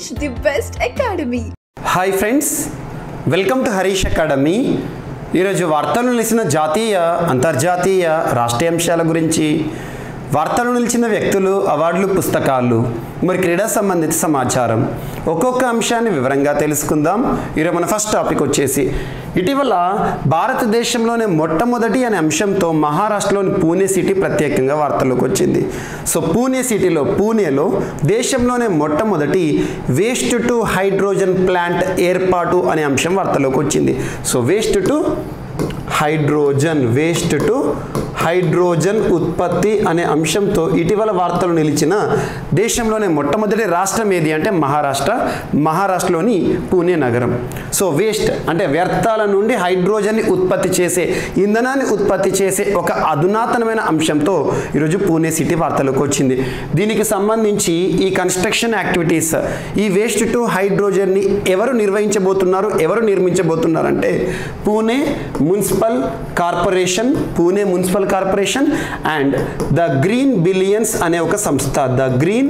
Harish, the best academy. Hi friends welcome to Harish academy ఈరోజు వార్తలు నిలిచిన జాతీయ అంతర్జాతీయ రాష్ట్రీయ అంశాల గురించి వార్తలు నిలిచిన వ్యక్తులు అవార్డులు పుస్తకాలు మరి క్రీడా సంబంధిత సమాచారం ఒక్కొక్క అంశాన్ని వివరంగా తెలుసుకుందాం ఈరోజు మన ఫస్ట్ టాపిక్ వచ్చేసి ఇటీవల భారతదేశంలోనే మొట్టమొదటి అనే అంశంతో మహారాష్ట్రలోని పూణే సిటీ ప్రత్యేకంగా వార్తల్లోకి వచ్చింది సో పూణే సిటీలో పూణేలో దేశంలోనే మొట్టమొదటి వేస్ట్ టు హైడ్రోజన్ ప్లాంట్ ఏర్పాటు అనే అంశం వార్తలోకి వచ్చింది so waste to hydrogen waste to hydrogen ఉత్పత్తి అనే అంశంతో ఇటీవల వార్తలు నిలిచిన దేశంలోనే మొట్టమొదటి రాష్ట్రం ఏది అంటే మహారాష్ట్ర మహారాష్ట్రలోని పూణే నగరం సో వేస్ట్ అంటే వ్యర్థాల నుండి హైడ్రోజన్ని ఉత్పత్తి చేసే ఇంధనాన్ని ఉత్పత్తి చేసే ఒక అధునాతనమైన అంశంతో ఈరోజు పూణే సిటీ వార్తలకు వచ్చింది దీనికి సంబంధించి ఈ కన్స్ట్రక్షన్ యాక్టివిటీస్ ఈ వేస్ట్ టు హైడ్రోజన్ని ఎవరు నిర్వహించబోతున్నారు ఎవరు నిర్మించబోతున్నారు అంటే Pune municipal corporation Pune municipal corporation and the green billions అనే ఒక సంస్థ ద గ్రీన్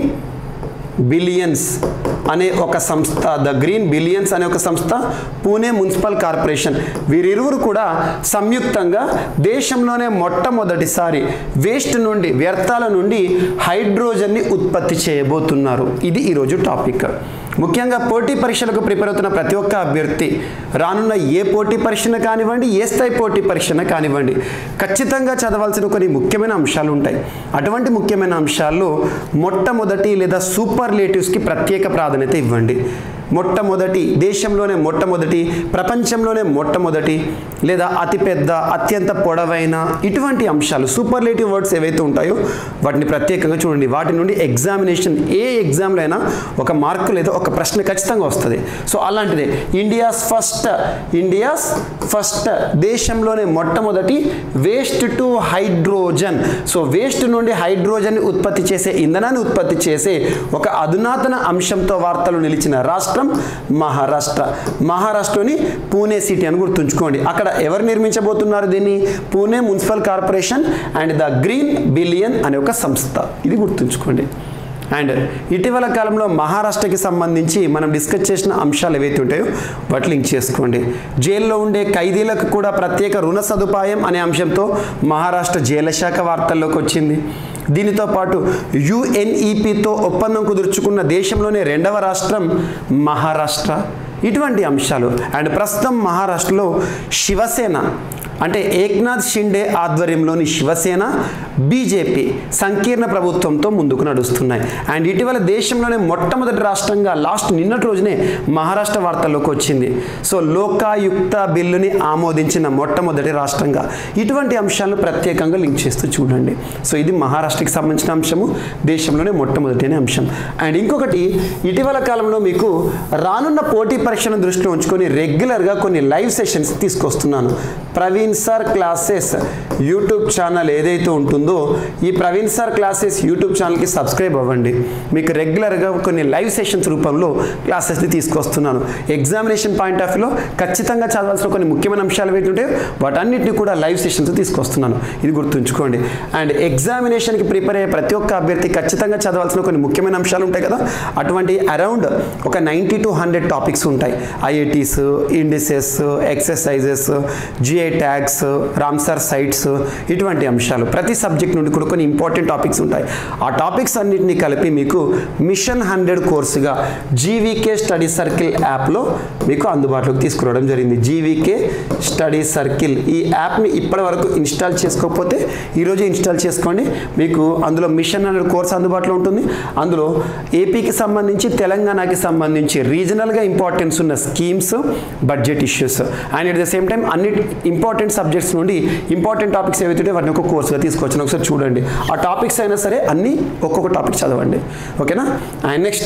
బిలియన్స్ అనే ఒక సంస్థ ద గ్రీన్ బిలియన్స్ అనే ఒక సంస్థ పూణే మున్సిపల్ కార్పొరేషన్ వీరిరువురు కూడా సంయుక్తంగా దేశంలోనే మొట్టమొదటిసారి వేస్ట్ నుండి వ్యర్థాల నుండి హైడ్రోజన్ని ఉత్పత్తి చేయబోతున్నారు ఇది ఈరోజు టాపిక్ ముఖ్యంగా పోటీ పరీక్షలకు ప్రిపేర్ అవుతున్న ప్రతి ఒక్క అభ్యర్థి రానున్న ఏ పోటీ పరీక్షను కానివ్వండి ఏ స్థాయి పోటీ పరీక్షను కానివ్వండి ఖచ్చితంగా చదవాల్సిన కొన్ని ముఖ్యమైన అంశాలు ఉంటాయి అటువంటి ముఖ్యమైన అంశాల్లో మొట్టమొదటి లేదా సూపర్లేటివ్స్కి ప్రత్యేక ప్రాధాన్యత ఇవ్వండి మొట్టమొదటి దేశంలోనే మొట్టమొదటి ప్రపంచంలోనే మొట్టమొదటి లేదా అతిపెద్ద అత్యంత పొడవైన ఇటువంటి అంశాలు సూపర్లేటివ్ వర్డ్స్ ఏవైతే ఉంటాయో వాటిని ప్రత్యేకంగా చూడండి వాటి నుండి ఎగ్జామినేషన్ ఏ ఎగ్జామ్లో అయినా ఒక మార్కు లేదా ఒక ప్రశ్న ఖచ్చితంగా వస్తుంది సో అలాంటిదే ఇండియాస్ ఫస్ట్ ఇండియాస్ ఫస్ట్ దేశంలోనే మొట్టమొదటి waste to hydrogen so waste నుండి హైడ్రోజన్ ఉత్పత్తి చేసే ఇంధనాన్ని ఉత్పత్తి చేసే ఒక అధునాతన అంశంతో వార్తలు నిలిచిన రాష్ట్రం మహారాష్ట్ర మహారాష్ట్రలోని పూణే సిటీ అని గుర్తుంచుకోండి అక్కడ ఎవరు నిర్మించబోతున్నారు దీన్ని Pune municipal corporation and the green billion అనే ఒక సంస్థ ఇది గుర్తుంచుకోండి అండ్ ఇటీవల కాలంలో మహారాష్ట్రకి సంబంధించి మనం డిస్కస్ చేసిన అంశాలు ఏవైతే ఉంటాయో వాటి లింక్ చేసుకోండి జైల్లో ఉండే ఖైదీలకు కూడా ప్రత్యేక రుణ సదుపాయం అనే అంశంతో మహారాష్ట్ర జైల శాఖ వార్తల్లోకి వచ్చింది దీనితో పాటు యుఎన్ఈపితో ఒప్పందం కుదుర్చుకున్న దేశంలోనే రెండవ రాష్ట్రం మహారాష్ట్ర ఇటువంటి అంశాలు అండ్ ప్రస్తుతం మహారాష్ట్రలో శివసేన అంటే ఏక్నాథ్ షిండే ఆధ్వర్యంలోని శివసేన బీజేపీ సంకీర్ణ ప్రభుత్వంతో ముందుకు నడుస్తున్నాయి అండ్ ఇటీవల దేశంలోనే మొట్టమొదటి రాష్ట్రంగా లాస్ట్ నిన్నటి రోజునే మహారాష్ట్ర వార్తల్లోకి వచ్చింది సో లోకాయుక్త బిల్లుని ఆమోదించిన మొట్టమొదటి రాష్ట్రంగా ఇటువంటి అంశాలను ప్రత్యేకంగా లింక్ చేస్తూ చూడండి సో ఇది మహారాష్ట్రకి సంబంధించిన అంశము దేశంలోనే మొట్టమొదటి అనే అంశం అండ్ ఇంకొకటి ఇటీవల కాలంలో మీకు రానున్న పోటీ పరీక్షను దృష్టిలో ఉంచుకొని రెగ్యులర్గా కొన్ని లైవ్ సెషన్స్ తీసుకొస్తున్నాను Praveen sir classes YouTube channel ఏదైతే ఉంటుందో ఈ ప్రవీణ్ సార్ క్లాసెస్ యూట్యూబ్ ఛానల్కి సబ్స్క్రైబ్ అవ్వండి మీకు రెగ్యులర్గా కొన్ని లైవ్ సెషన్స్ రూపంలో క్లాసెస్ని తీసుకొస్తున్నాను ఎగ్జామినేషన్ పాయింట్ ఆఫ్ వ్యూలో ఖచ్చితంగా చదవాల్సిన కొన్ని ముఖ్యమైన అంశాలు ఏంటంటే వాటన్నిటిని కూడా లైవ్ సెషన్స్ తీసుకొస్తున్నాను ఇది గుర్తుంచుకోండి అండ్ ఎగ్జామినేషన్కి ప్రిపేర్ అయ్యే ప్రతి ఒక్క అభ్యర్థి ఖచ్చితంగా చదవాల్సిన కొన్ని ముఖ్యమైన అంశాలు ఉంటాయి కదా అటువంటి అరౌండ్ ఒక నైంటీ టు హండ్రెడ్ టాపిక్స్ ఉంటాయి IITs indices exercises GI tags Ramsar sites ఇటువంటి అంశాలు ప్రతి సబ్జెక్ట్ నుండి కూడా కొన్ని ఇంపార్టెంట్ టాపిక్స్ ఉంటాయి ఆ టాపిక్స్ అన్నింటినీ కలిపి మీకు మిషన్ హండ్రెడ్ కోర్సుగా జీవీకే స్టడీ సర్కిల్ యాప్లో మీకు అందుబాటులోకి తీసుకురావడం జరిగింది జీవీకే స్టడీ సర్కిల్ ఈ యాప్ని ఇప్పటి వరకు ఇన్స్టాల్ చేసుకోకపోతే ఈరోజు ఇన్స్టాల్ చేసుకోండి మీకు అందులో మిషన్ హండ్రెడ్ కోర్స్ అందుబాటులో ఉంటుంది అందులో ఏపీకి సంబంధించి తెలంగాణకి సంబంధించి రీజనల్గా ఇంపార్టెన్స్ ఉన్న schemes budget issues and at the same time అన్ని ఇంపార్టెంట్ సబ్జెక్ట్స్ నుండి ఇంపార్టెంట్ టాపిక్స్ ఏవైతే వాటిని ఒక కోర్సుగా తీసుకొచ్చిన ఒకసారి చూడండి ఆ టాపిక్స్ అయినా సరే అన్నీ ఒక్కొక్క టాపిక్ చదవండి ఓకేనా అండ్ నెక్స్ట్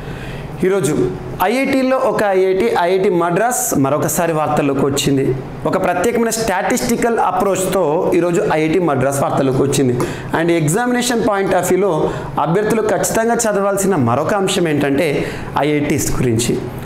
ఈరోజు ఐఐటీలో ఒక ఐఐటి ఐఐటి మద్రాస్ మరొకసారి వార్తల్లోకి వచ్చింది ఒక ప్రత్యేకమైన స్టాటిస్టికల్ అప్రోచ్తో ఈరోజు ఐఐటి మద్రాస్ వార్తల్లోకి వచ్చింది అండ్ ఎగ్జామినేషన్ పాయింట్ ఆఫ్ వ్యూలో అభ్యర్థులు ఖచ్చితంగా చదవాల్సిన మరొక అంశం ఏంటంటే ఐఐటీస్ గురించి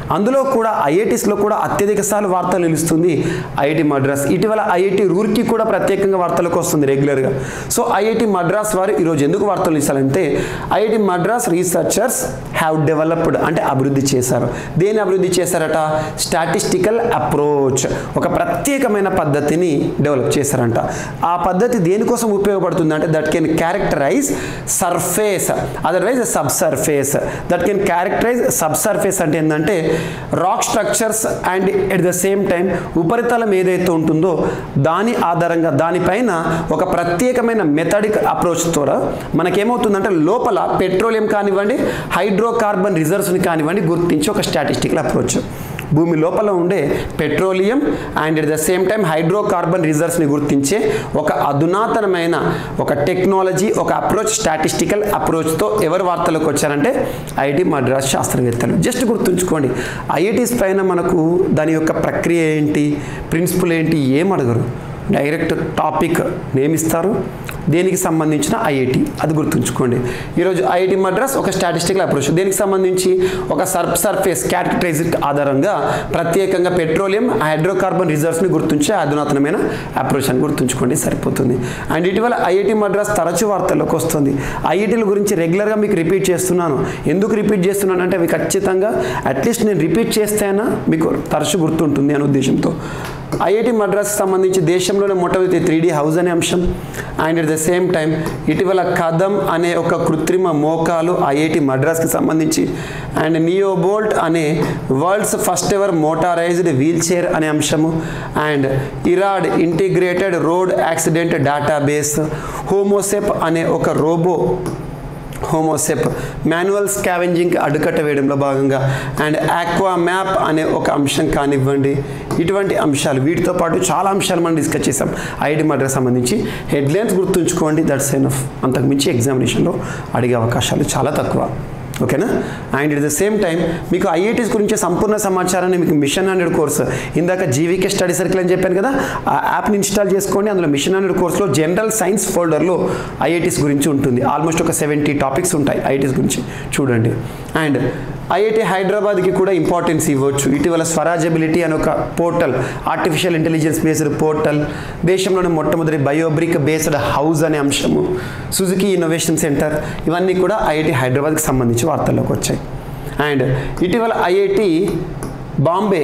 అందులో కూడా ఐఐటీస్లో కూడా అత్యధిక సార్లు వార్తలు నిలుస్తుంది ఐఐటి మద్రాస్ ఇటీవల ఐఐటి రూర్కి కూడా ప్రత్యేకంగా వార్తలకు వస్తుంది రెగ్యులర్గా సో ఐఐటి మద్రాస్ వారు ఈరోజు ఎందుకు వార్తలు ఇస్తారంటే IIT Madras researchers have developed అంటే అభివృద్ధి చేశారు దేని అభివృద్ధి చేశారట స్టాటిస్టికల్ అప్రోచ్ ఒక ప్రత్యేకమైన పద్ధతిని డెవలప్ చేశారంట ఆ పద్ధతి దేనికోసం ఉపయోగపడుతుంది అంటే that can characterise surface otherwise subsurface that can characterise subsurface అంటే ఏంటంటే rock structures and at the same time ఉపరితలం ఏదైతే ఉంటుందో దాని ఆధారంగా దానిపైన ఒక ప్రత్యేకమైన మెథడిక్ అప్రోచ్ ద్వారా మనకేమవుతుందంటే లోపల పెట్రోలియం కానివ్వండి హైడ్రోకార్బన్ రిజర్వ్స్ని కానివ్వండి గుర్తించి ఒక స్టాటిస్టికల్ అప్రోచ్ భూమి లోపల ఉండే petroleum and at the same time hydrocarbon రిజర్వ్స్ని గుర్తించే ఒక అధునాతనమైన ఒక టెక్నాలజీ ఒక అప్రోచ్ స్టాటిస్టికల్ అప్రోచ్తో ఎవరు వార్తలకు వచ్చారంటే ఐఐటి మద్రాస్ శాస్త్రవేత్తలు జస్ట్ గుర్తుంచుకోండి ఐఐటీస్ పైన మనకు దాని యొక్క ప్రక్రియ ఏంటి ప్రిన్సిపల్ ఏంటి ఏం అడగరు డైరెక్ట్ టాపిక్ నేమ్ ఇస్తారు దేనికి సంబంధించిన ఐఐటి అది గుర్తుంచుకోండి ఈరోజు ఐఐటి మద్రాస్ ఒక స్టాటిస్టికల్ అప్రోచ్ దేనికి సంబంధించి ఒక సర్ సర్ఫేస్ క్యారెక్టరైజ్ ఆధారంగా ప్రత్యేకంగా పెట్రోలియం హైడ్రోకార్బన్ రిజర్వ్స్ని గుర్తించే అధునాతనమైన అప్రోచ్ అని గుర్తుంచుకోండి సరిపోతుంది అండ్ ఇటీవల ఐఐటి మద్రాస్ తరచు వార్తల్లోకి వస్తుంది ఐఐటీల గురించి రెగ్యులర్గా మీకు రిపీట్ చేస్తున్నాను ఎందుకు రిపీట్ చేస్తున్నాను అంటే అవి ఖచ్చితంగా అట్లీస్ట్ నేను రిపీట్ చేస్తేనా మీకు తరచు గుర్తుంటుంది అనే ఉద్దేశంతో ఐఐటి మద్రాస్ సంబంధించి దేశంలోనే మొట్టమొదటి త్రీ డి హౌస్ అనే అంశం and at the same time ఇటీవల కదం అనే ఒక కృత్రిమ మోకాలు ఐఐటి మద్రాస్కి సంబంధించి అండ్ నియోబోల్ట్ అనే world's first ever motorised wheelchair అనే అంశము and iRAD integrated road accident database Homosep అనే ఒక రోబో హోమోసెప్ మాన్యువల్ స్కావెంజింగ్కి అడ్డుకట్ట వేయడంలో భాగంగా అండ్ ఆక్వా మ్యాప్ అనే ఒక అంశం కానివ్వండి ఇటువంటి అంశాలు వీటితో పాటు చాలా అంశాలు మనం డిస్కస్ చేసాం ఐఐటి మద్రాస్ సంబంధించి హెడ్లైన్స్ గుర్తుంచుకోండి దట్స్ ఎనఫ్ అంతకుమించి ఎగ్జామినేషన్లో అడిగే అవకాశాలు చాలా తక్కువ ఓకేనా and at the same time మీకు ఐఐటీస్ గురించి సంపూర్ణ సమాచారాన్ని మీకు మిషన్ హండ్రెడ్ కోర్స్ ఇందాక జీవీకే స్టడీ సర్కిల్ అని చెప్పాను కదా ఆ యాప్ని ఇన్స్టాల్ చేసుకోండి అందులో మిషన్ హండ్రెడ్ కోర్స్లో జనరల్ సైన్స్ ఫోల్డర్లో ఐఐటీస్ గురించి ఉంటుంది ఆల్మోస్ట్ ఒక సెవెంటీ టాపిక్స్ ఉంటాయి ఐఐటీస్ గురించి చూడండి అండ్ ఐఐటి హైదరాబాద్కి కూడా ఇంపార్టెన్స్ ఇవ్వచ్చు ఇటీవల స్వరాజబిలిటీ అనే ఒక portal artificial intelligence based portal దేశంలోని మొట్టమొదటి బయోబ్రిక్ బేస్డ్ హౌస్ అనే అంశము సుజుకి ఇన్నోవేషన్ సెంటర్ ఇవన్నీ కూడా ఐఐటి హైదరాబాద్కి సంబంధించి వార్తల్లోకి వచ్చాయి అండ్ ఇటీవల ఐఐటి బాంబే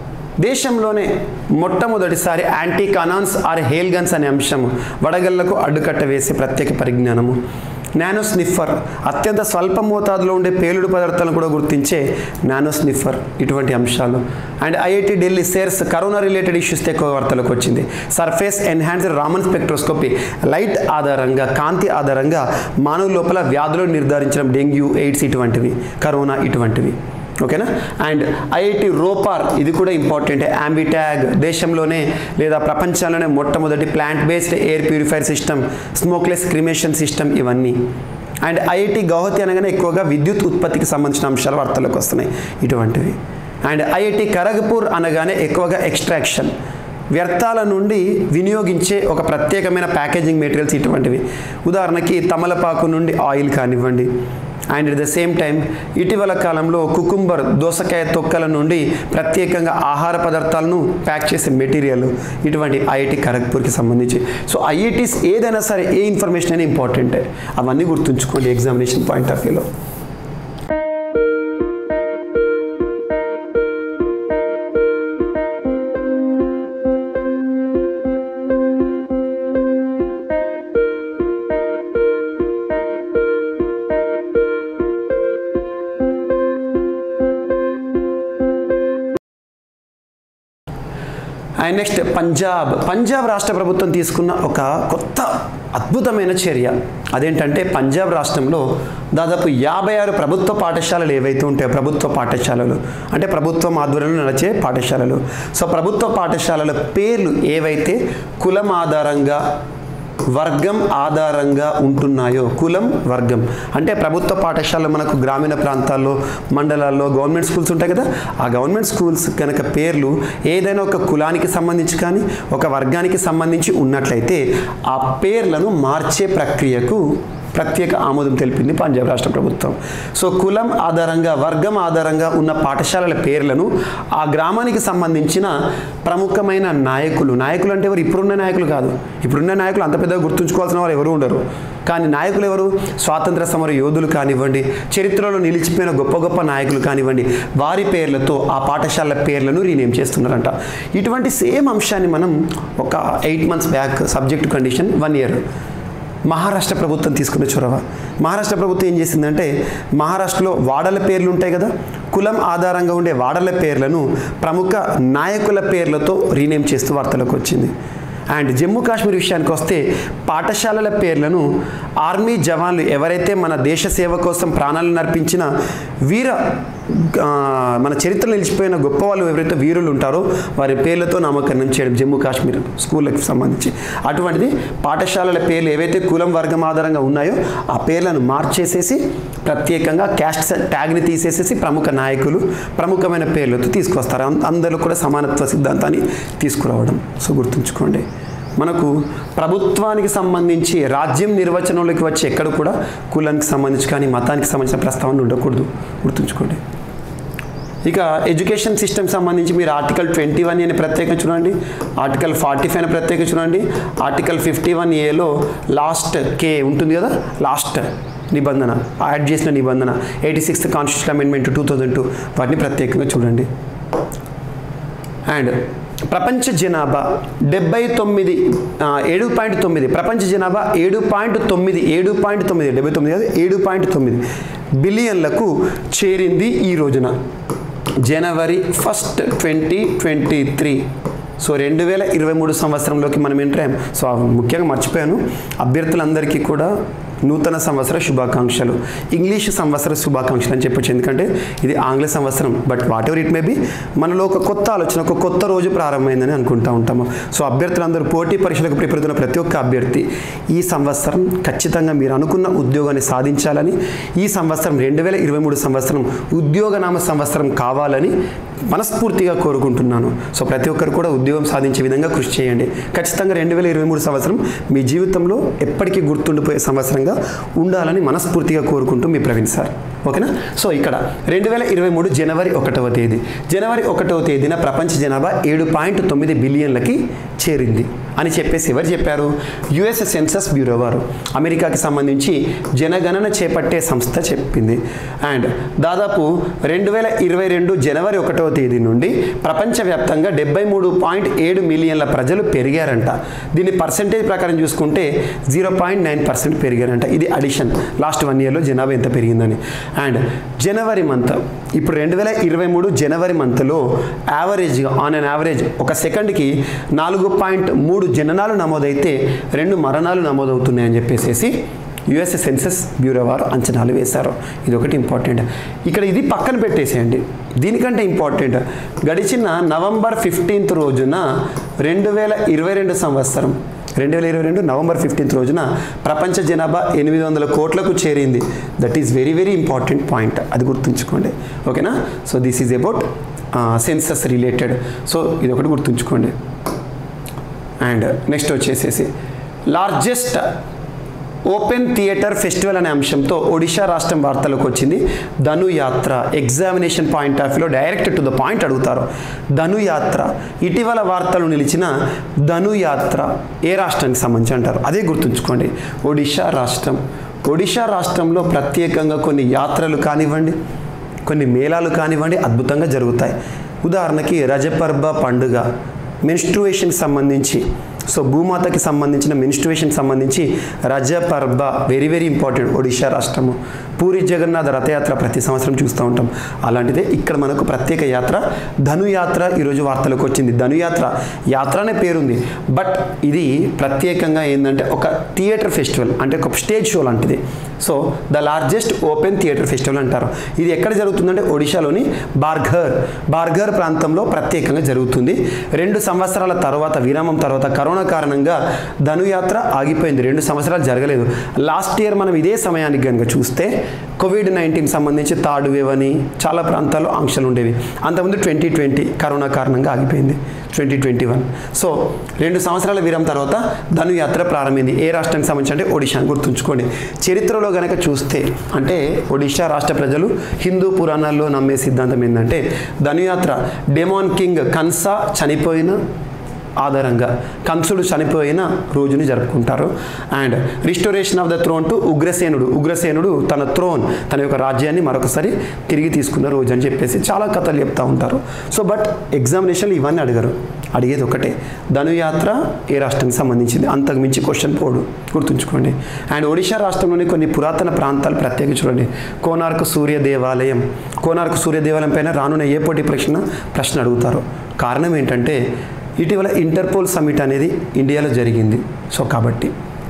దేశంలోనే మొట్టమొదటిసారి anti cannons or hail guns అనే అంశము వడగళ్లకు అడ్డుకట్ట వేసే ప్రత్యేక పరిజ్ఞానము నానో స్నిఫర్ అత్యంత స్వల్ప మోతాదులో ఉండే పేలుడు పదార్థాలను కూడా గుర్తించే నానో స్నిఫర్ ఇటువంటి అంశాలు and IIT Delhi SERS corona related issues ఎక్కువ వార్తలకు వచ్చింది surface enhanced Raman spectroscopy light ఆధారంగా కాంతి ఆధారంగా మానవ లోపల వ్యాధులను నిర్ధారించడం డెంగ్యూ ఎయిడ్స్ ఇటువంటివి కరోనా ఇటువంటివి ఓకేనా అండ్ ఐఐటి రోపార్ ఇది కూడా ఇంపార్టెంట్ అంబిట్యాగ్ దేశంలోనే లేదా ప్రపంచంలోనే మొట్టమొదటి plant based air purifier system smokeless cremation system and IIT Guwahati గౌహతి అనగానే ఎక్కువగా విద్యుత్ ఉత్పత్తికి సంబంధించిన అంశాలు వార్తల్లోకి వస్తున్నాయి ఇటువంటివి అండ్ ఐఐటి ఖరగ్పూర్ అనగానే ఎక్కువగా ఎక్స్ట్రాక్షన్ వ్యర్థాల నుండి వినియోగించే ఒక ప్రత్యేకమైన ప్యాకేజింగ్ మెటీరియల్స్ ఇటువంటివి ఉదాహరణకి తమలపాకు నుండి ఆయిల్ కానివ్వండి and at the same time ఇటీవల కాలంలో కుకుంబర్ దోసకాయ తొక్కల నుండి ప్రత్యేకంగా ఆహార పదార్థాలను ప్యాక్ చేసే మెటీరియల్ ఇటువంటి ఐఐటి ఖరగ్పూర్కి సంబంధించి సో ఐఐటీస్ ఏదైనా సరే ఏ ఇన్ఫర్మేషన్ అయినా ఇంపార్టెంటే అవన్నీ గుర్తుంచుకోండి ఎగ్జామినేషన్ పాయింట్ ఆఫ్ వ్యూలో అండ్ నెక్స్ట్ పంజాబ్ పంజాబ్ రాష్ట్ర ప్రభుత్వం తీసుకున్న ఒక కొత్త అద్భుతమైన చర్య అదేంటంటే పంజాబ్ రాష్ట్రంలో దాదాపు యాభై ఆరు ప్రభుత్వ పాఠశాలలు ఏవైతే ఉంటాయో ప్రభుత్వ పాఠశాలలు అంటే ప్రభుత్వం ఆధ్వర్యంలో నడిచే పాఠశాలలు సో ప్రభుత్వ పాఠశాలల పేర్లు ఏవైతే కులం ఆధారంగా వర్గం ఆధారంగా ఉంటున్నాయో కులం వర్గం అంటే ప్రభుత్వ పాఠశాలలు మనకు గ్రామీణ ప్రాంతాల్లో మండలాల్లో గవర్నమెంట్ స్కూల్స్ ఉంటాయి కదా ఆ గవర్నమెంట్ స్కూల్స్ కనుక పేర్లు ఏదైనా ఒక కులానికి సంబంధించి కానీ ఒక వర్గానికి సంబంధించి ఉన్నట్లయితే ఆ పేర్లను మార్చే ప్రక్రియకు ప్రత్యేక ఆమోదం తెలిపింది పంజాబ్ రాష్ట్ర ప్రభుత్వం సో కులం ఆధారంగా వర్గం ఆధారంగా ఉన్న పాఠశాలల పేర్లను ఆ గ్రామానికి సంబంధించిన ప్రముఖమైన నాయకులు నాయకులు అంటే ఎవరు ఇప్పుడున్న నాయకులు కాదు ఇప్పుడున్న నాయకులు అంత పెద్దగా గుర్తుంచుకోవాల్సిన వాళ్ళు ఎవరు ఉండరు కానీ నాయకులు ఎవరు స్వాతంత్ర సమర యోధులు కానివ్వండి చరిత్రలో నిలిచిపోయిన గొప్ప గొప్ప నాయకులు కానివ్వండి వారి పేర్లతో ఆ పాఠశాలల పేర్లను రీనేమ్ చేస్తున్నారంట ఇటువంటి సేమ్ అంశాన్ని మనం ఒక eight months back subject condition one year Maharashtra ప్రభుత్వం తీసుకున్న చొరవ మహారాష్ట్ర ప్రభుత్వం ఏం చేసిందంటే మహారాష్ట్రలో వాడల పేర్లు ఉంటాయి కదా కులం ఆధారంగా ఉండే వాడల పేర్లను ప్రముఖ నాయకుల పేర్లతో రీనేమ్ చేస్తూ వార్తలకు వచ్చింది అండ్ జమ్మూ కాశ్మీర్ విషయానికి వస్తే పాఠశాలల పేర్లను ఆర్మీ జవాన్లు ఎవరైతే మన దేశ సేవ కోసం ప్రాణాలను నర్పించిన వీర ఆ, మన చరిత్రలో నిలిచిపోయిన గొప్ప వాళ్ళు ఎవరైతే వీరులు ఉంటారో వారి పేర్లతో నామకరణం చేయడం జమ్మూ కాశ్మీర్ స్కూళ్ళకి సంబంధించి అటువంటిది పాఠశాలల పేర్లు ఏవైతే కులం వర్గం ఆధారంగా ఉన్నాయో ఆ పేర్లను మార్చేసేసి ప్రత్యేకంగా క్యాస్ట్ ట్యాగ్ని తీసేసేసి ప్రముఖ నాయకులు ప్రముఖమైన పేర్లతో తీసుకొస్తారు అం- అందరూ కూడా సమానత్వ సిద్ధాంతాన్ని తీసుకురావడం సో గుర్తుంచుకోండి మనకు ప్రభుత్వానికి సంబంధించి రాజ్యం నిర్వచనంలోకి వచ్చి ఎక్కడ కూడా కులానికి సంబంధించి కానీ మతానికి సంబంధించిన ప్రస్తావన ఉండకూడదు గుర్తుంచుకోండి ఇక ఎడ్యుకేషన్ సిస్టమ్ సంబంధించి మీరు ఆర్టికల్ ట్వంటీ వన్ అని ప్రత్యేకంగా చూడండి ఆర్టికల్ ఫార్టీ ఫైవ్ అని ప్రత్యేకంగా చూడండి ఆర్టికల్ ఫిఫ్టీ వన్ ఏలో లాస్ట్ కే ఉంటుంది కదా లాస్ట్ నిబంధన యాడ్ చేసిన నిబంధన eighty sixth constitution amendment two thousand two వాటిని ప్రత్యేకంగా చూడండి అండ్ ప్రపంచ జనాభా డెబ్బై తొమ్మిది ఆ, ఏడు పాయింట్ తొమ్మిది ప్రపంచ జనాభా ఏడు పాయింట్ తొమ్మిది ఏడు పాయింట్ తొమ్మిది డెబ్బై తొమ్మిది కాదు ఏడు పాయింట్ తొమ్మిది బిలియన్లకు చేరింది ఈ రోజున January first twenty twenty three so రెండు వేల ఇరవై మూడు సంవత్సరంలోకి మనం ఎంటర్ అయ్యాం సో ముఖ్యంగా మర్చిపోయాను అభ్యర్థులందరికీ కూడా నూతన సంవత్సర శుభాకాంక్షలు ఇంగ్లీష్ సంవత్సర శుభాకాంక్షలు అని చెప్పొచ్చు ఎందుకంటే ఇది ఆంగ్ల సంవత్సరం but whatever it may be మనలో ఒక కొత్త ఆలోచన ఒక కొత్త రోజు ప్రారంభమైందని అనుకుంటా ఉంటాము సో అభ్యర్థులందరూ పోటీ పరీక్షలకు ప్రిపేర్ అవుతున్న ప్రతి ఒక్క అభ్యర్థి ఈ సంవత్సరం ఖచ్చితంగా మీరు అనుకున్న ఉద్యోగాన్ని సాధించాలని ఈ సంవత్సరం రెండు వేల ఇరవై మూడు సంవత్సరం ఉద్యోగనామ సంవత్సరం కావాలని మనస్ఫూర్తిగా కోరుకుంటున్నాను సో ప్రతి ఒక్కరు కూడా ఉద్యోగం సాధించే విధంగా కృషి చేయండి ఖచ్చితంగా రెండు వేల ఇరవై మూడు సంవత్సరం మీ జీవితంలో ఎప్పటికీ గుర్తుండిపోయే సంవత్సరంగా ఉండాలని మనస్ఫూర్తిగా కోరుకుంటూ మీ ప్రవీణ్ సార్ ఓకేనా సో ఇక్కడ రెండు వేల ఇరవై మూడు జనవరి ఒకటవ తేదీ జనవరి ఒకటవ తేదీన ప్రపంచ జనాభా ఏడు పాయింట్ తొమ్మిది బిలియన్లకి చేరింది అని చెప్పేసి ఎవరు చెప్పారు యుఎస్ సెన్సస్ బ్యూరో వారు అమెరికాకి సంబంధించి జనగణన చేపట్టే సంస్థ చెప్పింది అండ్ దాదాపు రెండు వేల ఇరవై రెండు జనవరి ఒకటవ తేదీ నుండి ప్రపంచవ్యాప్తంగా డెబ్బై మూడు పాయింట్ ఏడు మిలియన్ల ప్రజలు పెరిగారంట దీని పర్సెంటేజ్ ప్రకారం చూసుకుంటే జీరో పాయింట్ నైన్ పర్సెంట్ పెరిగారంట ఇది అడిషన్ లాస్ట్ వన్ ఇయర్లో జనాభా ఎంత పెరిగిందని అండ్ జనవరి మంత్ ఇప్పుడు రెండు వేల ఇరవై మూడు జనవరి మంత్లో యావరేజ్గా ఆన్ అన్ యావరేజ్ ఒక సెకండ్కి నాలుగు పాయింట్ మూడు జననాలు నమోదైతే రెండు మరణాలు నమోదవుతున్నాయని చెప్పేసి యుఎస్ సెన్సస్ బ్యూరో వారు అంచనాలు వేశారు ఇది ఒకటి ఇంపార్టెంట్ ఇక్కడ ఇది పక్కన పెట్టేసేయండి దీనికంటే ఇంపార్టెంట్ గడిచిన నవంబర్ ఫిఫ్టీన్త్ రోజున రెండు వేల ఇరవై రెండు సంవత్సరం రెండు వేల ఇరవై రెండు నవంబర్ ఫిఫ్టీన్త్ రోజున ప్రపంచ జనాభా ఎనిమిది వందల కోట్లకు చేరింది that is very very important point అది గుర్తుంచుకోండి ఓకేనా so this is about census related so ఇది ఒకటి గుర్తుంచుకోండి అండ్ నెక్స్ట్ వచ్చేసేసి లార్జెస్ట్ ఓపెన్ థియేటర్ ఫెస్టివల్ అనే అంశంతో ఒడిషా రాష్ట్రం వార్తలకు వచ్చింది ధనుయాత్ర ఎగ్జామినేషన్ పాయింట్ ఆఫ్ వ్యూలో డైరెక్ట్ టు ద పాయింట్ అడుగుతారు ధనుయాత్ర ఇటీవల వార్తలు నిలిచిన ధనుయాత్ర ఏ రాష్ట్రానికి సంబంధించి అంటారు అదే గుర్తుంచుకోండి ఒడిషా రాష్ట్రం ఒడిషా రాష్ట్రంలో ప్రత్యేకంగా కొన్ని యాత్రలు కానివ్వండి కొన్ని మేళాలు కానివ్వండి అద్భుతంగా జరుగుతాయి ఉదాహరణకి రజపర్బ పండుగ మెన్స్ట్రువేషన్కి సంబంధించి సో భూమాతకి సంబంధించిన మెన్స్ట్రువేషన్కి సంబంధించి Rajaparba very very important Odisha రాష్ట్రము పూరి జగన్నాథ రథయాత్ర ప్రతి సంవత్సరం చూస్తూ ఉంటాం అలాంటిదే ఇక్కడ మనకు ప్రత్యేక యాత్ర ధనుయాత్ర ఈరోజు వార్తలకు వచ్చింది ధనుయాత్ర యాత్ర అనే పేరుంది బట్ ఇది ప్రత్యేకంగా ఏంటంటే ఒక థియేటర్ ఫెస్టివల్ అంటే ఒక స్టేజ్ షో లాంటిది so the largest open theatre festival అంటారు ఇది ఎక్కడ జరుగుతుందంటే ఒడిశాలోని బార్ఘర్ బార్ఘర్ ప్రాంతంలో ప్రత్యేకంగా జరుగుతుంది రెండు సంవత్సరాల తర్వాత విరామం తర్వాత కరోనా కారణంగా ధనుయాత్ర ఆగిపోయింది రెండు సంవత్సరాలు జరగలేదు లాస్ట్ ఇయర్ మనం ఇదే సమయానికి కనుక చూస్తే కోవిడ్ నైన్టీన్ సంబంధించి థర్డ్ వేవ్ అని చాలా ప్రాంతాల్లో ఆంక్షలు ఉండేవి అంతకుముందు ట్వంటీ ట్వంటీ కరోనా కారణంగా ఆగిపోయింది ట్వంటీ ట్వంటీ వన్ సో రెండు సంవత్సరాల విరామం తర్వాత ధనుయాత్ర ప్రారంభమైంది ఏ రాష్ట్రానికి సంబంధించి అంటే ఒడిషా అని గుర్తుంచుకోండి చరిత్రలో గనక చూస్తే అంటే ఒడిషా రాష్ట్ర ప్రజలు హిందూ పురాణాల్లో నమ్మే సిద్ధాంతం ఏంటంటే ధనుయాత్ర డెమాన్ కింగ్ కన్సా చనిపోయిన ఆధారంగా కంసుడు చనిపోయిన రోజుని జరుపుకుంటారు and restoration of the throne to ఉగ్రసేనుడు ఉగ్రసేనుడు తన థ్రోన్ తన యొక్క రాజ్యాన్ని మరొకసారి తిరిగి తీసుకున్న రోజు అని చెప్పేసి చాలా కథలు చెప్తూ ఉంటారు సో బట్ ఎగ్జామినేషన్లు ఇవన్నీ అడగరు అడిగేది ఒకటే ధనుయాత్ర ఏ రాష్ట్రానికి సంబంధించింది అంతకు మించి క్వశ్చన్ పోడు గుర్తుంచుకోండి అండ్ ఒడిషా రాష్ట్రంలోని కొన్ని పురాతన ప్రాంతాలు ప్రత్యేక చూడండి కోనార్క్ సూర్య దేవాలయం కోనార్క్ సూర్య దేవాలయం పైన రానున్న ఏ పోటీ ప్రశ్న ప్రశ్న అడుగుతారు కారణం ఏంటంటే ఇటీవల ఇంటర్పోల్ సమిట్ అనేది ఇండియాలో జరిగింది సో కాబట్టి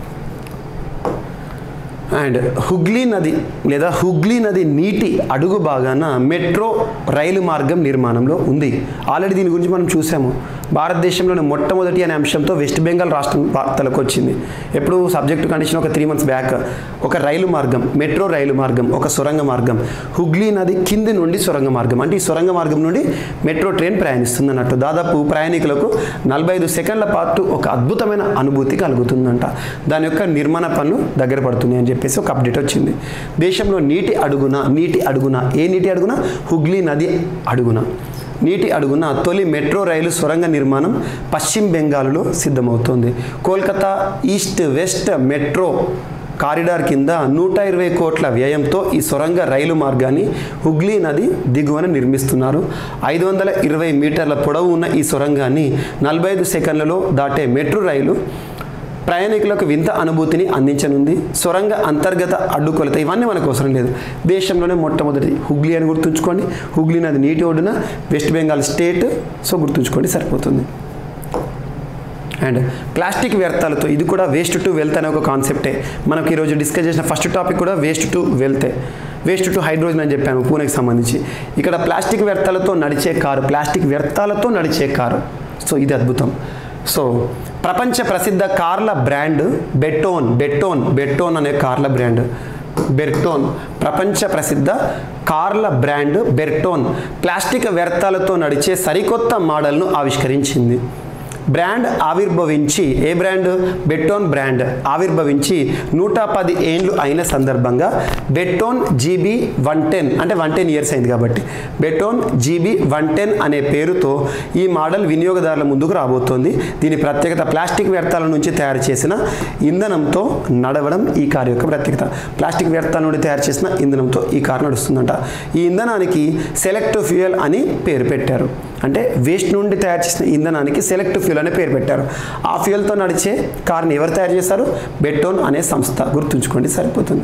అండ్ హుగ్లీ నది లేదా హుగ్లీ నది నీటి అడుగు భాగాన మెట్రో రైలు మార్గం నిర్మాణంలో ఉంది ఆల్రెడీ దీని గురించి మనం చూసాము భారతదేశంలోని మొట్టమొదటి అనే అంశంతో వెస్ట్ బెంగాల్ రాష్ట్రం వార్తలకు వచ్చింది ఎప్పుడు సబ్జెక్టు కండిషన్ ఒక త్రీ మంత్స్ బ్యాక్ ఒక రైలు మార్గం మెట్రో రైలు మార్గం ఒక సొరంగ మార్గం హుగ్లీ నది కింది నుండి సొరంగ మార్గం అంటే ఈ సొరంగ మార్గం నుండి మెట్రో ట్రైన్ ప్రయాణిస్తుంది అన్నట్టు దాదాపు ప్రయాణికులకు నలభై ఐదు సెకండ్ల పాటు ఒక అద్భుతమైన అనుభూతి కలుగుతుందంట దాని యొక్క నిర్మాణ పనులు దగ్గర పడుతుంది అని చెప్పేసి ఒక అప్డేట్ వచ్చింది దేశంలో నీటి అడుగున నీటి అడుగున ఏ నీటి అడుగున హుగ్లీ నది అడుగున నీటి అడుగున తొలి మెట్రో రైలు సొరంగ నిర్మాణం పశ్చిమ బెంగాల్లో సిద్ధమవుతోంది Kolkata east west metro corridor కింద నూట ఇరవై కోట్ల వ్యయంతో ఈ సొరంగ రైలు మార్గాన్ని హుగ్లీ నది దిగువన నిర్మిస్తున్నారు ఐదు వందల ఇరవై మీటర్ల పొడవు ఉన్న ఈ సొరంగాన్ని నలభై ఐదు సెకండ్లలో దాటే మెట్రో రైలు ప్రయాణికులకు వింత అనుభూతిని అందించనుంది సొరంగ అంతర్గత అడ్డుకొలత ఇవన్నీ మనకు అవసరం లేదు దేశంలోనే మొట్టమొదటి హుగ్లీ అని గుర్తుంచుకోండి హుగ్లీ నది నీటి ఒడ్డున వెస్ట్ బెంగాల్ స్టేట్ సో గుర్తుంచుకోండి సరిపోతుంది అండ్ ప్లాస్టిక్ వ్యర్థాలతో ఇది కూడా వేస్ట్ టు వెల్త్ అనే ఒక కాన్సెప్టే మనకి ఈరోజు డిస్కస్ చేసిన ఫస్ట్ టాపిక్ కూడా వేస్ట్ టు వెల్తే వేస్ట్ టు హైడ్రోజన్ అని చెప్పాను పూణేకి సంబంధించి ఇక్కడ ప్లాస్టిక్ వ్యర్థాలతో నడిచే కారు ప్లాస్టిక్ వ్యర్థాలతో నడిచే కారు సో ఇది అద్భుతం సో ప్రపంచ ప్రసిద్ధ కార్ల బ్రాండ్ బెటోన్ బెటోన్ బెటోన్ అనే కార్ల బ్రాండ్ బెర్టోన్ ప్రపంచ ప్రసిద్ధ కార్ల బ్రాండ్ బెర్టోన్ ప్లాస్టిక్ వ్యర్థాలతో నడిచే సరికొత్త మోడల్ను ఆవిష్కరించింది బ్రాండ్ ఆవిర్భవించి ఏ బ్రాండ్ బెట్టోన్ బ్రాండ్ ఆవిర్భవించి నూట పది ఏండ్లు అయిన సందర్భంగా బెట్టోన్ జీబీ వన్ టెన్ అంటే వన్ టెన్ ఇయర్స్ అయింది కాబట్టి బెట్టోన్ జీబీ వన్ టెన్ అనే పేరుతో ఈ మోడల్ వినియోగదారుల ముందుకు రాబోతోంది దీని ప్రత్యేకత ప్లాస్టిక్ వ్యర్థాల నుంచి తయారు చేసిన ఇంధనంతో నడవడం ఈ కారు యొక్క ప్రత్యేకత ప్లాస్టిక్ వ్యర్థాల నుండి తయారు చేసిన ఇంధనంతో ఈ కారు నడుస్తుందంట ఈ ఇంధనానికి సెలెక్ట్ ఫ్యూయల్ అని పేరు పెట్టారు అంటే వేస్ట్ నుండి తయారు చేసిన ఇంధనానికి సెలెక్ట్ ఫ్యూల్ అనే పేరు పెట్టారు ఆ ఫ్యూయల్తో నడిచే కార్ని ఎవరు తయారు చేస్తారు బెట్టోన్ అనే సంస్థ గుర్తుంచుకోండి సరిపోతుంది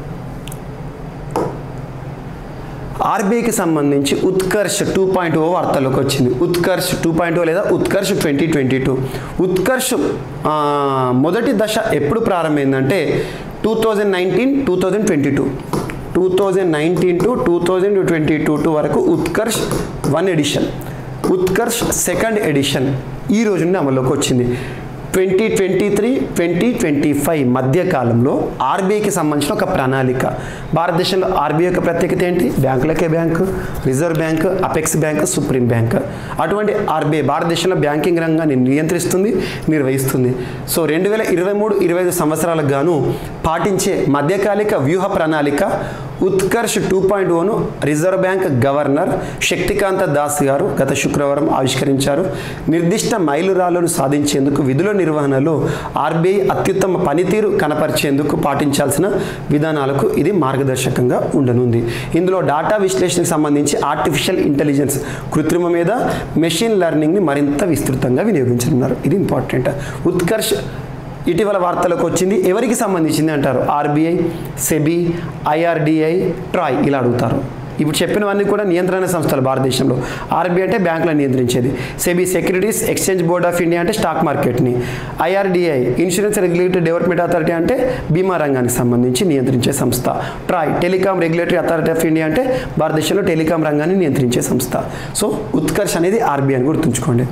ఆర్బీఐకి సంబంధించి ఉత్కర్ష్ టూ పాయింట్ ఓ వార్తల్లోకి వచ్చింది ఉత్కర్ష్ టూ పాయింట్ ఓ లేదా Utkarsh twenty twenty two Utkarsh ఆ, మొదటి దశ ఎప్పుడు ప్రారంభమైందంటే two thousand nineteen two thousand twenty two two thousand nineteen to two thousand twenty two టూ వరకు Utkarsh one edition Utkarsh second edition ఈ రోజు నుండి అమల్లోకి వచ్చింది twenty twenty three twenty twenty five మధ్య కాలంలో ఆర్బీఐకి సంబంధించిన ఒక ప్రణాళిక భారతదేశంలో ఆర్బీఐ యొక్క ప్రత్యేకత ఏంటి బ్యాంకులకే bank reserve bank apex bank supreme bank అటువంటి ఆర్బీఐ భారతదేశంలో బ్యాంకింగ్ రంగాన్ని నియంత్రిస్తుంది నిర్వహిస్తుంది సో రెండు వేల ఇరవై మూడు ఇరవై ఐదు సంవత్సరాలకు గాను పాటించే మధ్యకాలిక వ్యూహ ప్రణాళిక ఉత్కర్ష్ టూ పాయింట్ ఓను reserve bank governor Shaktikanta Das గారు గత శుక్రవారం ఆవిష్కరించారు నిర్దిష్ట మైలురాళ్లను సాధించేందుకు విధుల నిర్వహణలో ఆర్బీఐ అత్యుత్తమ పనితీరు కనపరిచేందుకు పాటించాల్సిన విధానాలకు ఇది మార్గదర్శకంగా ఉండనుంది ఇందులో డాటా విశ్లేషణకు సంబంధించి ఆర్టిఫిషియల్ ఇంటెలిజెన్స్ కృత్రిమ మీద మెషిన్ లెర్నింగ్ని మరింత విస్తృతంగా వినియోగించనున్నారు ఇది ఇంపార్టెంట్ ఉత్కర్ష్ ఇటీవల వార్తలకు వచ్చింది ఎవరికి సంబంధించింది అంటారు ఆర్బీఐ సెబీ ఐఆర్డిఐ ట్రాయ్ ఇలా అడుగుతారు ఇప్పుడు చెప్పినవన్నీ కూడా నియంత్రణ సంస్థలు భారతదేశంలో ఆర్బీఐ అంటే బ్యాంకులను నియంత్రించేది SEBI securities exchange board of India అంటే స్టాక్ మార్కెట్ని IRDI insurance regulatory development authority అంటే బీమా రంగానికి సంబంధించి నియంత్రించే సంస్థ TRAI telecom regulatory authority of India అంటే భారతదేశంలో టెలికాం రంగాన్ని నియంత్రించే సంస్థ సో ఉత్కర్ష్ అనేది ఆర్బీఐ అని గుర్తుంచుకోండి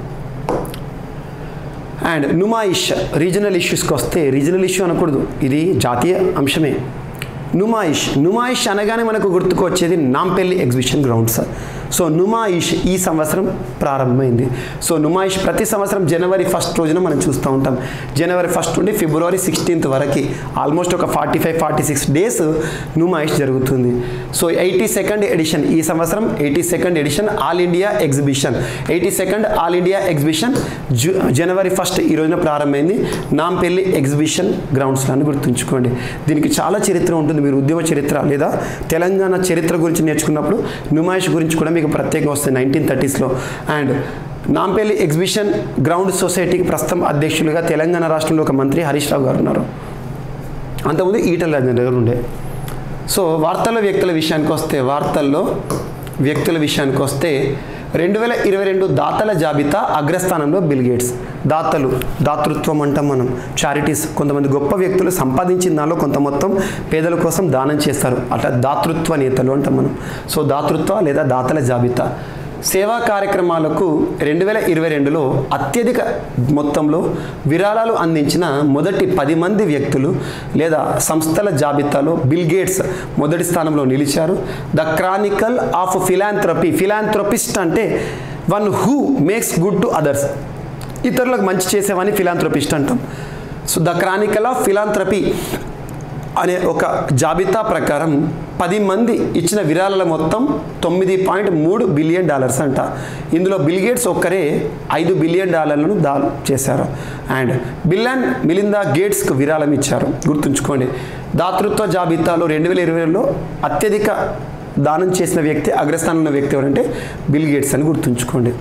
అండ్ నుమాయిష్ రీజనల్ ఇష్యూస్కి వస్తే రీజనల్ ఇష్యూ అనకూడదు ఇది జాతీయ అంశమే నుమాయిష్ నుమాయిష్ అనగానే మనకు గుర్తుకొచ్చేది Nampally exhibition grounds so Numaish ఈ సంవత్సరం ప్రారంభమైంది సో నుమాయిష్ ప్రతి సంవత్సరం జనవరి ఫస్ట్ రోజున మనం చూస్తూ ఉంటాం జనవరి ఫస్ట్ నుండి ఫిబ్రవరి సిక్స్టీన్త్ వరకు ఆల్మోస్ట్ ఒక forty five forty six days Numaish జరుగుతుంది సో ఎయిటీ సెకండ్ ఎడిషన్ ఈ సంవత్సరం eighty second edition all India exhibition eighty second all India exhibition జు జనవరి ఫస్ట్ ఈ రోజున ప్రారంభమైంది నాంపల్లి ఎగ్జిబిషన్ గ్రౌండ్స్లో అని గుర్తుంచుకోండి దీనికి చాలా చరిత్ర ఉంటుంది మీరు ఉద్యమ చరిత్ర లేదా తెలంగాణ చరిత్ర గురించి నేర్చుకున్నప్పుడు నుమాయిష్ గురించి కూడా మీకు ప్రత్యేకంగా వస్తుంది నైన్టీన్ థర్టీస్లో అండ్ నాంపల్లి ఎగ్జిబిషన్ గ్రౌండ్ సొసైటీకి ప్రస్తుతం అధ్యక్షులుగా తెలంగాణ రాష్ట్రంలో ఒక మంత్రి హరీష్ రావు గారు ఉన్నారు అంతకుముందు ఈటల రాజేంద్ర గారు ఉండే సో వార్తల వ్యక్తుల విషయానికి వస్తే వార్తల్లో వ్యక్తుల విషయానికి వస్తే రెండు వేల ఇరవై రెండు దాతల జాబితా అగ్రస్థానంలో బిల్ గేట్స్ దాతలు దాతృత్వం అంటాం మనం చారిటీస్ కొంతమంది గొప్ప వ్యక్తులు సంపాదించిన దానిలో కొంత మొత్తం పేదల కోసం దానం చేస్తారు అట్లా దాతృత్వ నేతలు అంటాం మనం సో దాతృత్వ లేదా దాతల జాబితా సేవా కార్యక్రమాలకు రెండు వేల ఇరవై రెండులో అత్యధిక మొత్తంలో విరాళాలు అందించిన మొదటి పది మంది వ్యక్తులు లేదా సంస్థల జాబితాలో బిల్ గేట్స్ మొదటి స్థానంలో నిలిచారు the chronicle of philanthropy philanthropist అంటే one who makes good to others ఇతరులకు మంచి చేసేవాని ఫిలాంథ్రపిస్ట్ అంటాం so the chronicle of philanthropy అనే ఒక జాబితా ప్రకారం పది మంది ఇచ్చిన విరాళాల మొత్తం తొమ్మిది పాయింట్ మూడు బిలియన్ డాలర్స్ అంట ఇందులో బిల్ గేట్స్ ఒక్కరే ఐదు బిలియన్ డాలర్లను దా చేశారు అండ్ బిల్ అండ్ మిలిందా గేట్స్కు విరాళం ఇచ్చారు గుర్తుంచుకోండి దాతృత్వ జాబితాలో రెండు వేల ఇరవైలో అత్యధిక దానం చేసిన వ్యక్తి అగ్రస్థానంలో వ్యక్తి ఎవరంటే బిల్ గేట్స్ అని గుర్తుంచుకోండి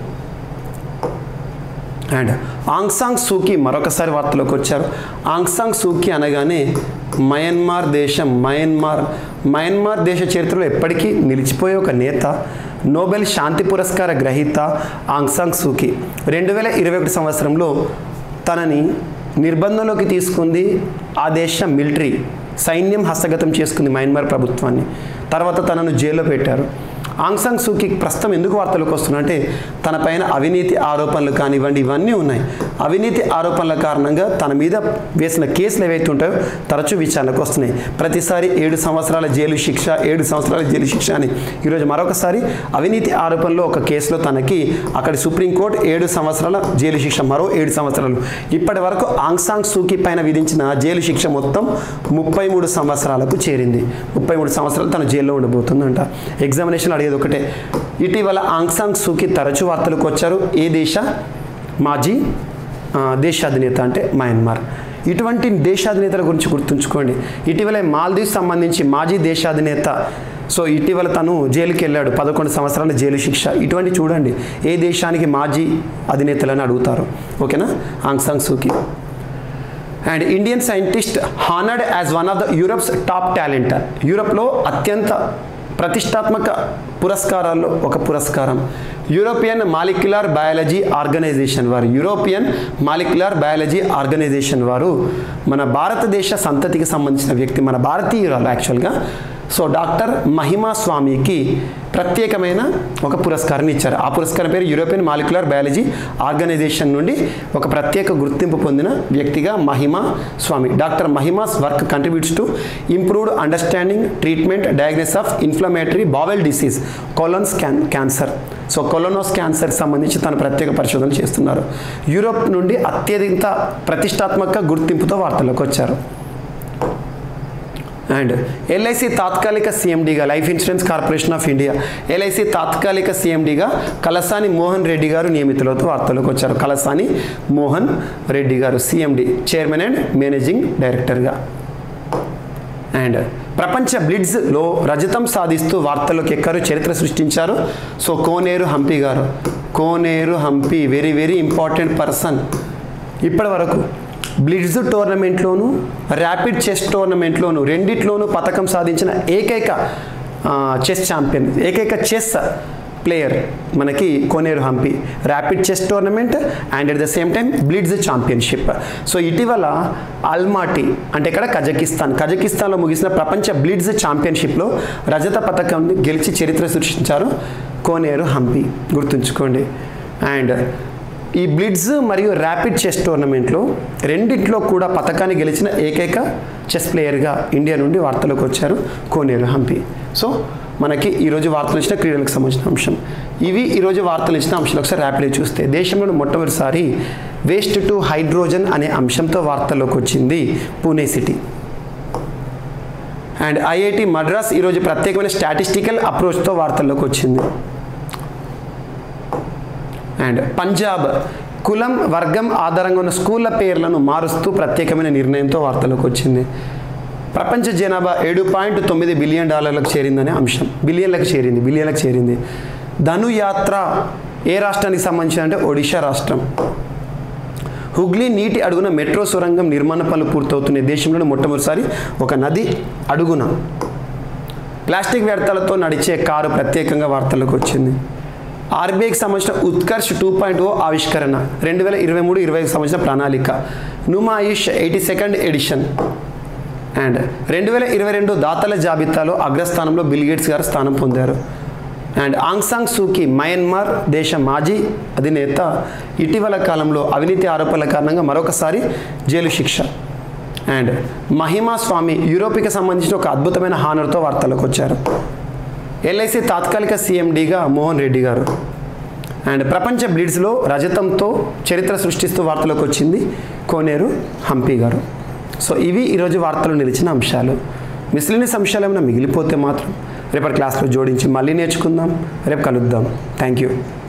అండ్ ఆంగ్సాంగ్ సూకి మరొకసారి వార్తలోకి వచ్చారు ఆంగ్సాంగ్ సూకి అనగానే మయన్మార్ దేశం మయన్మార్ మయన్మార్ దేశ చరిత్రలో ఎప్పటికీ నిలిచిపోయే ఒక నేత నోబెల్ శాంతి పురస్కార గ్రహీత ఆంగ్సాంగ్ సూకి రెండు వేల ఇరవై ఒకటి సంవత్సరంలో తనని నిర్బంధంలోకి తీసుకుంది ఆ దేశ మిలిటరీ సైన్యం హస్తగతం చేసుకుంది మయన్మార్ ప్రభుత్వాన్ని తర్వాత తనను జైల్లో పెట్టారు ఆంగ్సాంగ్ సూకి ప్రస్తుతం ఎందుకు వార్తలకు వస్తున్నాయంటే తన పైన అవినీతి ఆరోపణలు కానివ్వండి ఇవన్నీ ఉన్నాయి అవినీతి ఆరోపణల కారణంగా తన మీద వేసిన కేసులు ఏవైతే ఉంటాయో తరచూ విచారణకు వస్తున్నాయి ప్రతిసారి ఏడు సంవత్సరాల జైలు శిక్ష ఏడు సంవత్సరాల జైలు శిక్ష అని ఈరోజు మరొకసారి అవినీతి ఆరోపణలో ఒక కేసులో తనకి అక్కడి సుప్రీంకోర్టు ఏడు సంవత్సరాల జైలు శిక్ష మరో ఏడు సంవత్సరాలు ఇప్పటి వరకు ఆంగ్సాంగ్ సూకి పైన విధించిన జైలు శిక్ష మొత్తం ముప్పై మూడు సంవత్సరాలకు చేరింది ముప్పై మూడు సంవత్సరాలు తను జైల్లో ఉండబోతుందంట ఎగ్జామినేషన్ అడిగేది ఒకటే ఇటీవల ఆంగ్సాంగ్ సూకి తరచూ వార్తలకు వచ్చారు ఏ దేశ మాజీ ఆ, దేశాధినేత అంటే మయన్మార్ ఇటువంటి దేశాధినేతల గురించి గుర్తుంచుకోండి ఇటీవల మాల్దీవ్స్ సంబంధించి మాజీ దేశాధినేత సో ఇటీవల తను జైలుకి వెళ్ళాడు పదకొండు సంవత్సరాల జైలు శిక్ష ఇటువంటి చూడండి ఏ దేశానికి మాజీ అధినేతలని అడుగుతారు ఓకేనా Aung San Suu Kyi and Indian scientist honoured as one of the Europe's top talent యూరప్లో అత్యంత ప్రతిష్టాత్మక పురస్కారాల్లో ఒక పురస్కారం యూరోపియన్ మాలిక్యులర్ బయాలజీ ఆర్గనైజేషన్ వారు యూరోపియన్ మాలిక్యులర్ బయాలజీ ఆర్గనైజేషన్ వారు మన భారతదేశ సంతతికి సంబంధించిన వ్యక్తి మన భారతీయురాలు యాక్చువల్గా సో డాక్టర్ మహిమా స్వామికి ప్రత్యేకమైన ఒక పురస్కారాన్ని ఇచ్చారు ఆ పురస్కారం పేరు యూరోపియన్ మాలిక్యులర్ బయాలజీ ఆర్గనైజేషన్ నుండి ఒక ప్రత్యేక గుర్తింపు పొందిన వ్యక్తిగా Mahima Swamy doctor Mahima's work contributes to improved understanding treatment diagnose of inflammatory bowel disease colons can cancer so colon's cancer సంబంధించి తన ప్రత్యేక పరిశోధనలు చేస్తున్నారు యూరోప్ నుండి అత్యధిక ప్రతిష్టాత్మక గుర్తింపుతో వార్తల్లోకి వచ్చారు అండ్ ఎల్ఐసి తాత్కాలిక సీఎండీగా life insurance corporation of India LIC తాత్కాలిక సీఎండీగా కలసాని మోహన్ రెడ్డి గారు నియమితులతో వార్తలకు వచ్చారు కలసాని మోహన్ రెడ్డి గారు సీఎండి చైర్మన్ అండ్ మేనేజింగ్ డైరెక్టర్గా అండ్ ప్రపంచ బ్లిడ్స్లో రజతం సాధిస్తూ వార్తల్లోకి ఎక్కారు చరిత్ర సృష్టించారు సో కోనేరు హంపి గారు Koneru Humpy very very important person ఇప్పటి వరకు బ్లిడ్స్ టోర్నమెంట్లోను ర్యాపిడ్ చెస్ టోర్నమెంట్లోను రెండిట్లోనూ పథకం సాధించిన ఏకైక ఆ, చెస్ ఛాంపియన్ ఏకైక చెస్ ప్లేయర్ మనకి Koneru Humpy rapid chess tournament and at the same time blitz championship so ఇటీవల అల్మాటీ అంటే ఇక్కడ కజకిస్తాన్ కజకిస్తాన్లో ముగిసిన ప్రపంచ బ్లిడ్స్ ఛాంపియన్షిప్లో రజత పథకం గెలిచి చరిత్ర సృష్టించారు కోనేరు హంపి గుర్తుంచుకోండి అండ్ ఈ బ్లిడ్స్ మరియు ర్యాపిడ్ చెస్ టోర్నమెంట్లో రెండిట్లో కూడా పథకాన్ని గెలిచిన ఏకైక చెస్ ప్లేయర్గా ఇండియా నుండి వార్తలోకి వచ్చారు కోనేరు హంపి సో మనకి ఈరోజు వార్తలు ఇచ్చిన క్రీడలకు సంబంధించిన అంశం ఇవి ఈరోజు వార్తలు ఇచ్చిన అంశాలు ఒకసారి ర్యాపిడ్గా చూస్తే దేశంలో మొట్టమొదటిసారి వేస్ట్ టు హైడ్రోజన్ అనే అంశంతో వార్తల్లోకి వచ్చింది Pune city and IIT Madras ఈరోజు ప్రత్యేకమైన స్టాటిస్టికల్ అప్రోచ్తో వార్తల్లోకి వచ్చింది అండ్ పంజాబ్ కులం వర్గం ఆధారంగా ఉన్న స్కూళ్ళ పేర్లను మారుస్తూ ప్రత్యేకమైన నిర్ణయంతో వార్తలోకి వచ్చింది ప్రపంచ జనాభా ఏడు పాయింట్ తొమ్మిది బిలియన్ డాలర్లకు చేరిందనే అంశం బిలియన్లకు చేరింది బిలియన్లకు చేరింది ధనుయాత్ర ఏ రాష్ట్రానికి సంబంధించిన అంటే ఒడిషా రాష్ట్రం హుగ్లీ నీటి అడుగున మెట్రో సొరంగం నిర్మాణ పనులు పూర్తవుతున్నాయి దేశంలోని మొట్టమొదటిసారి ఒక నది అడుగున ప్లాస్టిక్ వ్యర్థాలతో నడిచే కారు ప్రత్యేకంగా వార్తలకు వచ్చింది ఆర్బీఐకి సంబంధించిన ఉత్కర్ష్ టూ పాయింట్ ఓ ఆవిష్కరణ రెండు వేల ఇరవై మూడు ఇరవైకి సంబంధించిన ప్రణాళిక Numaish eighty second edition and రెండు వేల ఇరవై రెండు దాతల జాబితాలో అగ్రస్థానంలో బిల్ గేట్స్ గారు స్థానం పొందారు అండ్ ఆంగ్సాంగ్ సూకి మయన్మార్ దేశ మాజీ అధినేత ఇటీవల కాలంలో అవినీతి ఆరోపణల కారణంగా మరొకసారి జైలు శిక్ష అండ్ మహిమా స్వామి యూరోప్కి సంబంధించిన ఒక అద్భుతమైన హానర్తో వార్తలకు వచ్చారు ఎల్ఐసి తాత్కాలిక సీఎండీగా మోహన్ రెడ్డి గారు అండ్ ప్రపంచ బ్లిడ్స్లో రజతంతో చరిత్ర సృష్టిస్తూ వార్తలోకి వచ్చింది కోనేరు హంపి గారు సో ఇవి ఈరోజు వార్తలు నిలిచిన అంశాలు మిస్లినియస్ అంశాలు ఏమైనా మిగిలిపోతే మాత్రం రేపటి క్లాస్లో జోడించి మళ్ళీ నేర్చుకుందాం రేపు కలుద్దాం థ్యాంక్ యూ